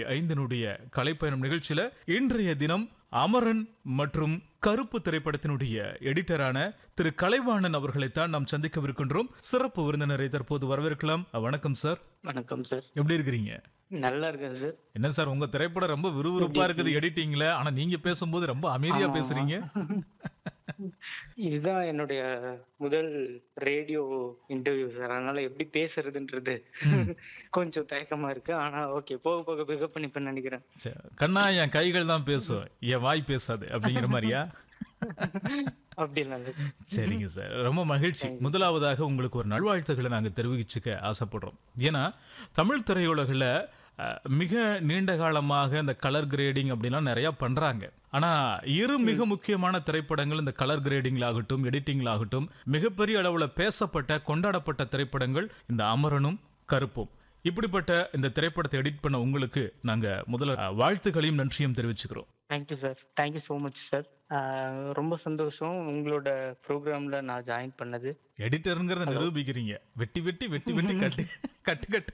ஐந்தினுடைய கலைப்பயணம் நிகழ்ச்சியில இன்றைய தினம் அமரன் மற்றும் கருப்பு திரைப்படத்தினுடைய எடிட்டரான திரு கலைவாணன் அவர்களைத்தான் நாம் சந்திக்கவிருக்கின்றோம் சிறப்பு விருந்தினரை தற்போது வரவேற்கலாம் வணக்கம் சார் வணக்கம் சார் எப்படி இருக்கிறீங்க நல்லா இருக்கேன் சார் என்ன சார் உங்க திரைப்படம் ரொம்ப விறுவிறுப்பா இருக்குது எடிட்டிங்ல ஆனா நீங்க பேசும்போது ரொம்ப அமைதியா பேசுறீங்க இதுதான் என்னுடைய முதல் ரேடியோ இன்டர்வியூ சார் அதனால எப்படி பேசுறதுன்றது கொஞ்சம் தயக்கமா இருக்கு ஆனா ஓகே போக போக பிக்கப் பண்ணிப்பேன்னு நினைக்கிறேன் சரி. கண்ணா என் கைகள் தான் பேசும் என் வாய் பேசாது அப்படிங்கிற மாதிரியா அப்படிலாம் இல்லை. சரிங்க சார் ரொம்ப மகிழ்ச்சி முதலாவதாக உங்களுக்கு ஒரு நல்வாழ்த்துக்களை நாங்கள் தெரிவிச்சுக்க ஆசைப்படுறோம் ஏன்னா தமிழ் திரையுலகில் அஹ், மிக நீண்ட காலமாக இந்த கலர் கிரேடிங் அப்படிலாம் நிறைய பண்றாங்க ஆனா இரு மிக முக்கியமான திரைப்படங்கள் இந்த கலர் கிரேடிங்ல ஆகட்டும் எடிட்டிங்ல ஆகட்டும் மிகப்பெரிய அளவுல பேசப்பட்ட கொண்டாடப்பட்ட திரைப்படங்கள் இந்த அமரனும் கருப்பும் இப்படிப்பட்ட இந்த திரைப்படத்தை எடிட் பண்ண உங்களுக்கு நாங்க முதல்ல அஹ், வாழ்த்துக்களையும் நன்றியும் தெரிவிச்சுக்கிறோம் thank you sir thank you so much sir ரொம்ப சந்தோஷம் உங்களோட ப்ரோக்ராம்ல நான் ஜாயின் பண்ணது எடிட்டருங்கிறத நிரூபிக்கிறீங்க வெட்டி வெட்டி வெட்டி வெட்டி கட்டு கட்டு கட்டு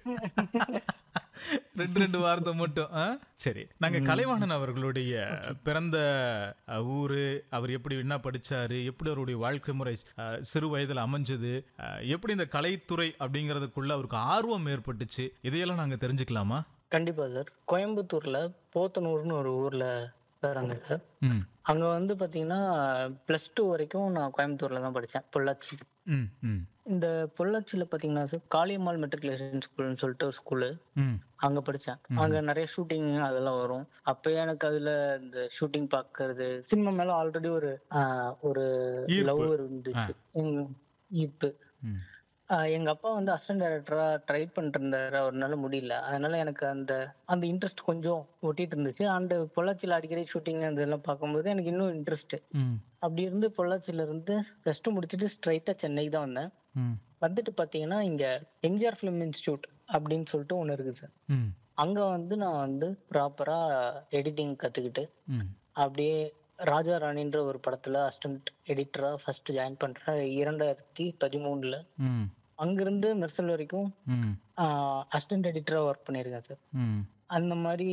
ரெண்டு ரெண்டு வார்த்தை மட்டும் ஆ? சரி நாங்க கலைவாணன் அவர்களுடைய பிறந்த அஹ், ஊரு அவர் எப்படி என்ன படிச்சாரு எப்படி அவருடைய வாழ்க்கை முறை அஹ், சிறு வயதுல அமைஞ்சது அஹ், எப்படி இந்த கலைத்துறை அப்படிங்கிறதுக்குள்ள அவருக்கு ஆர்வம் ஏற்பட்டுச்சு இதையெல்லாம் நாங்க தெரிஞ்சுக்கலாமா கண்டிப்பா சார் கோயம்புத்தூர்ல போத்தனூர்னு ஒரு ஊர்ல பிறந்தேன் சார் ம் அங்க வந்து பாத்தீங்கன்னா பிளஸ் டூ வரைக்கும் நான் கோயம்புத்தூர்ல தான் படிச்சேன் பொள்ளாச்சி ம் ம் இந்த பொள்ளாச்சியில பாத்தீங்கன்னா சார் காளியம்மாள் மெட்ரிகுலேஷன் ஸ்கூல்னு சொல்லிட்டு ஒரு ஸ்கூலு ம் அங்க படிச்சேன் அங்க நிறைய ஷூட்டிங் அதெல்லாம் வரும் அப்பயே எனக்கு அதுல இந்த ஷூட்டிங் பாக்குறது சினிமா மேல ஆல்ரெடி ஒரு ஆஹ், ஒரு ஈர்ப்பு. லவ் இருந்துச்சு எங்க- ஈர்ப்பு ம் ஆஹ், எங்க அப்பா வந்து அசிஸ்டன்ட் டைரக்டரா ட்ரை பண்ணிட்டு இருந்தாரு அவர்னால முடியல அதனால எனக்கு அந்த அந்த இன்ட்ரெஸ்ட் கொஞ்சம் ஒட்டிட்டு இருந்துச்சு அண்ட் பொள்ளாச்சியில அடிக்கடி ஷூட்டிங் அதெல்லாம் பார்க்கும்போது எனக்கு இன்னும் இன்ட்ரெஸ்ட் ம் அப்படி இருந்து பொள்ளாச்சியில இருந்து ப்ளஸ் டூ முடிச்சுட்டு ஸ்ட்ரைட்டா சென்னைக்கு தான் வந்தேன் ம் வந்துட்டு பாத்தீங்கன்னா இங்க எம்ஜிஆர் ஃபிலிம் இன்ஸ்டியூட் அப்படின்னு சொல்லிட்டு ஒண்ணு இருக்கு சார் ம் அங்க வந்து நான் வந்து ப்ராப்பரா எடிட்டிங் கத்துக்கிட்டு ம் அப்படியே ராஜா ராணின்ற ஒரு படத்துல அசிஸ்டன்ட் எடிட்டரா ஃபர்ஸ்ட் ஜாயின் பண்றேன் இரண்டாயிரத்தி பதிமூணுல ம் அங்கிருந்து மெர்சல் வரைக்கும் ம் அசிஸ்டன்ட் எடிட்டரா ஒர்க் பண்ணியிருக்கேன் சார் ம் அந்த மாதிரி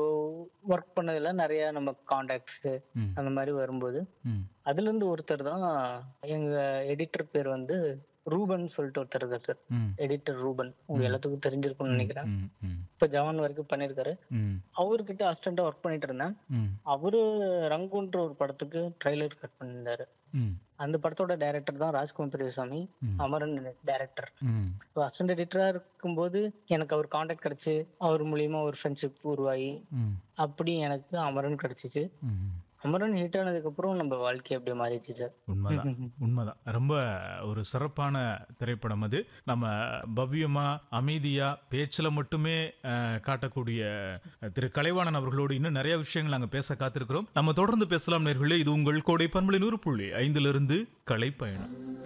ஒர்க் பண்ணதுல நிறைய நம்ம காண்டாக்ட்ஸ் ம் அந்த மாதிரி வரும்போது ம் அதுல இருந்து ஒருத்தர் தான் எங்க எடிட்டர் பேர் வந்து ரூபன் சொல்லிட்டு ஒருத்தர் இருக்கார் சார் ம் எடிட்டர் ரூபன் உங்க எல்லாத்துக்கும் தெரிஞ்சிருக்கும்னு நினைக்கிறேன் ம் ம் இப்ப ஜவான் வரைக்கும் பண்ணிருக்காரு ம் அவர்கிட்ட அசிஸ்டண்டா ஒர்க் பண்ணிட்டு இருந்தேன் ம் அவரு ரங்குன்ற ஒரு படத்துக்கு ட்ரைலர் கட் பண்ணியிருந்தாரு ம் அந்த படத்தோட டைரக்டர் தான் ராஜ்குமார் பெரியசாமி ம். அமரன் டைரக்டர் ம் ஸோ அசிஸ்டன்ட் எடிட்டரா இருக்கும்போது எனக்கு அவர் காண்டாக்ட் கிடைச்சு அவர் மூலியமா ஒரு ஃப்ரெண்ட்ஷிப் உருவாகி ம் அப்படி எனக்கு அமரன் கிடைச்சிச்சு ம் அமரன் ஹிட் ஆனதுக்கு அப்புறம் நம்ம வாழ்க்கை அப்படியே மாறிடுச்சு சார் உண்மைதான் உண்மைதான் ரொம்ப ஒரு சிறப்பான திரைப்படம் அது நம்ம பவ்யமா அமைதியா பேச்சில் மட்டுமே அஹ், காட்டக்கூடிய திரு கலைவாணன் அவர்களோடு இன்னும் நிறைய விஷயங்கள் நாங்கள் பேச காத்திருக்கிறோம் நம்ம தொடர்ந்து பேசலாம் நேர்களே இது உங்கள் கோடை பண்பலை நூறு புள்ளி ஐந்திலிருந்து கலை பயணம்